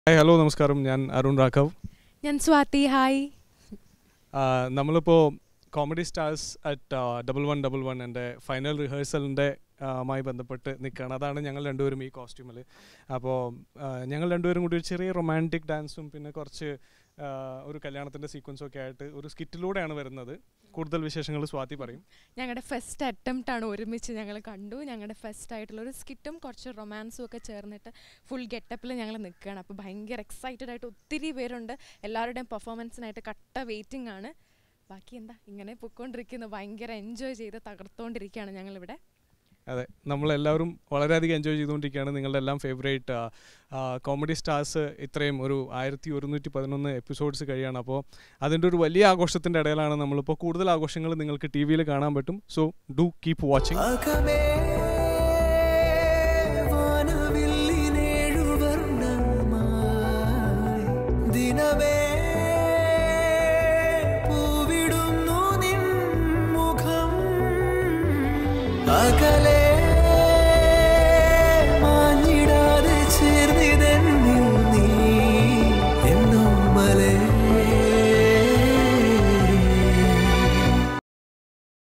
hi hello നമസ്കാരം ഞാൻ അരുൺ രാഘവ് ഞാൻ സ്വാതി ഹായ് ആ, നമ്മളിപ്പോൾ comedy stars at double one double one എൻ്റെ ഫൈനൽ റിഹേഴ്സലിൻ്റെ മായി ബന്ധപ്പെട്ട് നിൽക്കുകയാണ് അതാണ് ഞങ്ങൾ രണ്ടുപേരും ഈ കോസ്റ്റ്യൂമിൽ അപ്പോൾ ഞങ്ങൾ രണ്ടുപേരും കൂടി ഒരു ചെറിയ റൊമാൻറ്റിക് ഡാൻസും പിന്നെ കുറച്ച് ആ, ഒരു കല്യാണത്തിൻ്റെ സീക്വൻസും ഒക്കെ ആയിട്ട് ഒരു സ്കിറ്റിലൂടെയാണ് വരുന്നത് കൂടുതൽ വിശേഷങ്ങൾ സ്വാതി പറയും ഞങ്ങളുടെ ഫസ്റ്റ് അറ്റംപ്റ്റ് ആണ് ഒരുമിച്ച് ഞങ്ങൾ കണ്ടു ഞങ്ങളുടെ ഫസ്റ്റ് ആയിട്ടുള്ള ഒരു സ്കിറ്റും കുറച്ച് റൊമാൻസും ഒക്കെ ചേർന്നിട്ട് ഫുൾ ഗെറ്റപ്പിൽ ഞങ്ങൾ നിൽക്കുകയാണ് അപ്പോൾ ഭയങ്കര എക്സൈറ്റഡ് ആയിട്ട് ഒത്തിരി പേരുണ്ട് എല്ലാവരുടെയും പെർഫോമൻസിനായിട്ട് കട്ട വെയിറ്റിംഗ് ആണ് ബാക്കി എന്താ ഇങ്ങനെ പൊയ്ക്കൊണ്ടിരിക്കുന്നു ഭയങ്കര എൻജോയ് ചെയ്ത് തകർത്തുകൊണ്ടിരിക്കുകയാണ് ഞങ്ങളിവിടെ അതെ നമ്മളെല്ലാവരും വളരെയധികം എൻജോയ് ചെയ്തുകൊണ്ടിരിക്കുകയാണ് നിങ്ങളുടെ എല്ലാം ഫേവറേറ്റ് കോമഡി സ്റ്റാർസ് ഇത്രയും ഒരു ആയിരത്തി ഒരുന്നൂറ്റി പതിനൊന്ന് എപ്പിസോഡ്സ് കഴിയാണ് അപ്പോൾ അതിൻ്റെ ഒരു വലിയ ആഘോഷത്തിൻ്റെ ഇടയിലാണ് നമ്മളിപ്പോൾ കൂടുതൽ ആഘോഷങ്ങൾ നിങ്ങൾക്ക് ടി വിയിൽ കാണാൻ പറ്റും സോ ഡു കീപ് വാച്ചിങ് അകമേ വാനവില്ലിനേഴു വർണ്ണമായി ദിനമേ പൂവിടുന്നു നിൻ മുഖം അകലെ